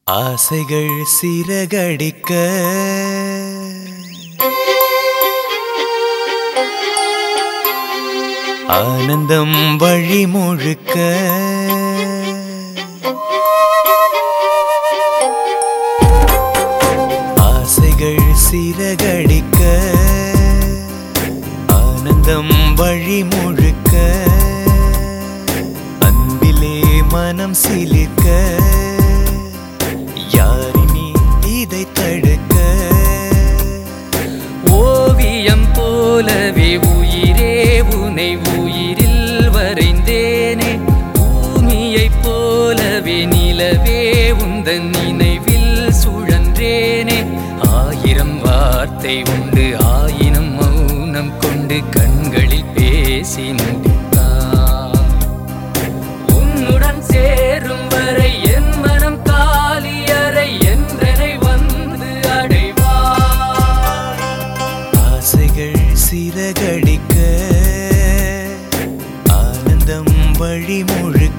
ஆசைகள் சிறகடிக்க ஆனந்தம் வழி முழுக்க ஆசைகள் சிறகடிக்க ஆனந்தம் வழி முழுக்க அன்பிலே மனம் சிலிர்க்க யாரினி இதை தடுக்க ஓவியம் போலவே உயிரே உனை உயிரில் வரைந்தேனே பூமியைப் போலவே நிலவே உந்தன் நினைவில் சுழன்றேனே ஆயிரம் வார்த்தை உண்டு ஆயிரம் மௌனம் கொண்டு கண்களில் பேசி முடித்தான் உன்னுடன் சேரும் வரை என் மனம் காலியறை என்றனை வந்து அடைவார் ஆசைகள் சிறகடிக்க ஆனந்தம் வழி முழுக்க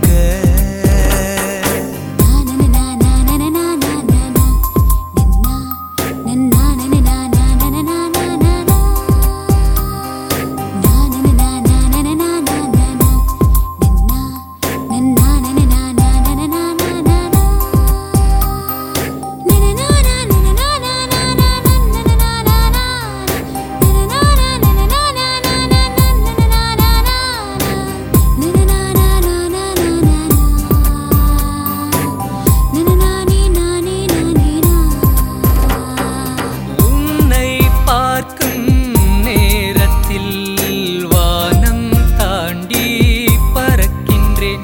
உன்னை பார்க்கும் நேரத்தில் வானம் தாண்டி பறக்கின்றேன்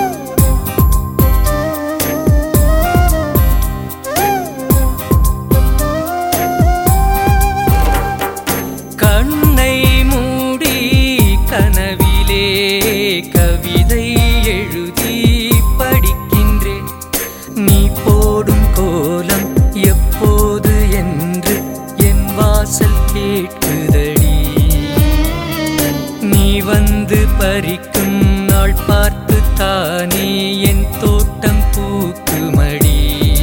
கண்ணை மூடி கனவிலே கவிதை எழுதி படிக்கின்றேன் நீ போடும் கோலம் எப்போது என்று என் வாசல் கேட்குதடி நீ வந்து பறிக்கும் நாள் பார்த்து தானே என் தோட்டம் பூக்குமடி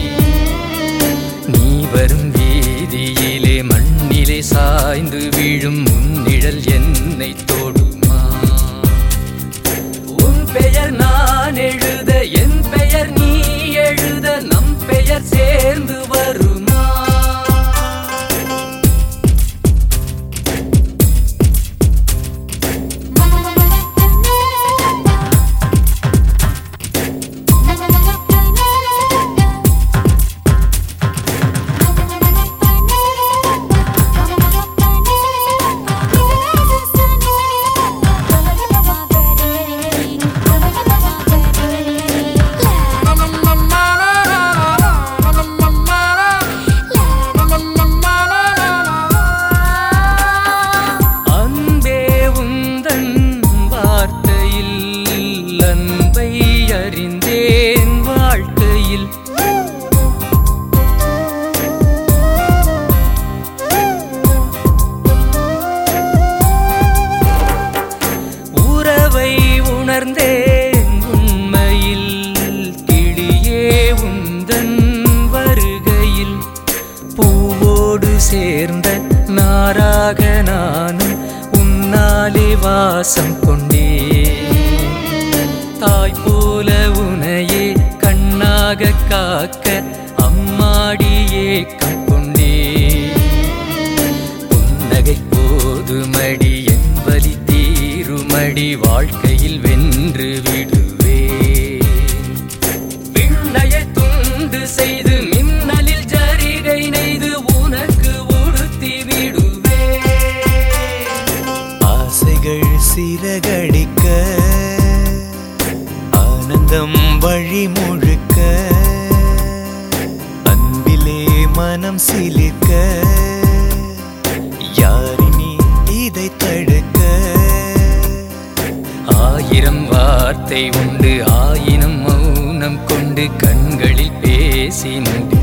நீ வரும் வீதியிலே மண்ணிலே சாய்ந்து விழும் முன்னிழல் என்னை தோடுமா உன் பெயர் நான் எழுத என் பெயர் நீ எழுத நம் பெயர் சேர்ந்து வருமா அன்பே உந்தன் வார்த்தையில் அன்பை அறிந்தேன் வாழ்க்கையில் உறவை உணர்ந்தேன் உண்மையில் கிளியே உந்தன் வருகையில் பூவோடு சேர்ந்த நாராக நானும் உன்னாலே வாசம் கொண்டேன் தாய் போல உனையே கண்ணாக காக்க அம்மாடி ஏக்கம் கொண்டேன் புன்னகை போதுமடி என் வலி தீருமடி வாழ்க்கையில் வென்று விடுவேன் விண்ணையை துண்டு செய்து மின்னலில் ஜரிகை நெய்து உனக்கு உடுத்தி விடுவேன் ஆசைகள் சிறகடிக்க ஆனந்தம் வழி முழுக்க அன்பிலே மனம் சிலிர்க்க யாரினி இதை தடுக்க ஆயிரம் வார்த்தை உண்டு ஆயிரம் மௌனம் கொண்டு கண்களில் பேசி முடி